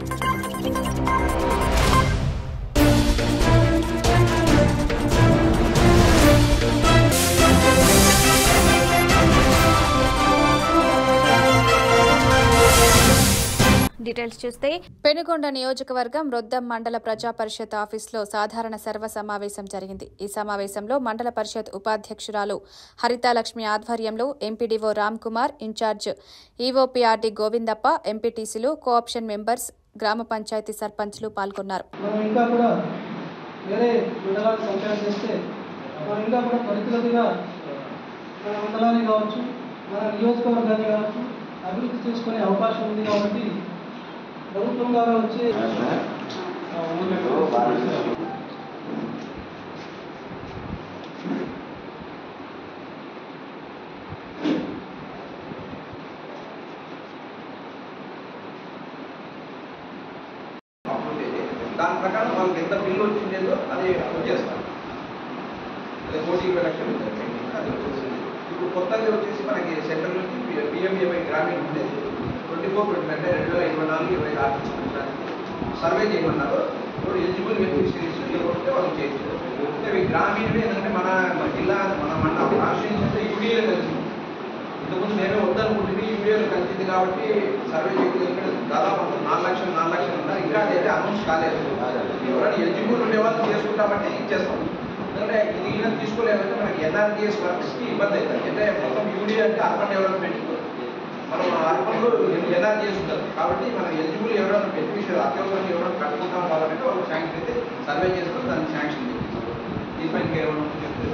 details చూస్తే పెనుగొండ నియోజకవర్గం రొద్దం మండల ప్రజా పరిషత్ ఆఫీసులో సాధారణ సర్వ సమావేశం జరిగింది ఈ సమావేశంలో మండల పరిషత్ ఉపాధ్యక్షురాలు హరితాలక్ష్మి ఆధ్వర్యంలో MPDO Ram Kumar in-charge EOPRD Govindappa ఎంపీటీసీలు కోఆప్షన్ మెంబర్స్ గ్రామ పంచాయతీ సర్పంచ్లు పాల్గొన్నారు మనం ఇంకా కూడా వేరే మండలాలకు కంపేర్ చేస్తే మనం ఇంకా కూడా త్వరితగతిగా మన మండలాన్ని కావచ్చు మన నియోజకవర్గాన్ని కావచ్చు అభివృద్ధి చేసుకునే అవకాశం ఉంది కాబట్టి ప్రభుత్వం ద్వారా వచ్చే అప్రూవ్ చేసి దాని ప్రకారం వాళ్ళకి ఎంత బిల్లు వచ్చిందేదో అది వచ్చేస్తాం అదే కోటి ఇరవై లక్షలు ఉంది pending, అది వచ్చేసింది ఇప్పుడు కొత్తగా వచ్చేసి మనకి సెంట్రల్ నుంచి పిఎంఏవై గ్రామీణ ఉండేది ట్వంటీ ఫోర్ ట్వంటీ అంటే రెండు వేల ఇరవై నాలుగు ఇరవై ఆరు సంవత్సరానికి సర్వే చేయమన్నారు ఇప్పుడు ఎలిజిబుల్ బెనిఫిషరీస్ ఎవరుంటే వాళ్ళు చేయొచ్చు అంటే ఇవి గ్రామీణవి ఏంటంటే మన మన జిల్లా మన మన కాన్స్టిట్యూన్సీ యూడిఏలో కలిసింది ఇంతకుముందు మేమే వద్దనుకుంటుంది యూడియోలో కలిసింది కాబట్టి సర్వే చేయగలిగిన దాదాపు అంత నాలుగు లక్షలు నాలుగు లక్షలు ఉన్నారు ఇంకా అదైతే అనౌన్స్ కాలేదు ఎవరైనా ఎలిజిబుల్ ఉండే వాళ్ళు చేసుకుంటామంటే ఇచ్చేస్తాం ఎందుకంటే ఇది ఈయన తీసుకోలేమంటే మనకి ఎన్ఆర్టీఎస్ వర్క్స్కి ఇబ్బంది అవుతుంది అంటే మొత్తం యూడి అంటే అర్బన్ డెవలప్మెంట్ మనం అర్బన్లో ఎన్ఆర్టీఎస్ ఉంటుంది కాబట్టి మనం ఎలిజిబుల్ ఎవరైనా బెనిఫిషియర్ అత్యవసరం ఎవరైనా కట్టుకుంటాం వాళ్ళంటే వాళ్ళు శాంక్షన్ అయితే సర్వే చేసుకొని దానికి శాంక్షన్ చేస్తాం దీనిపై ఇంకేమైనా ఉంటే చెప్తే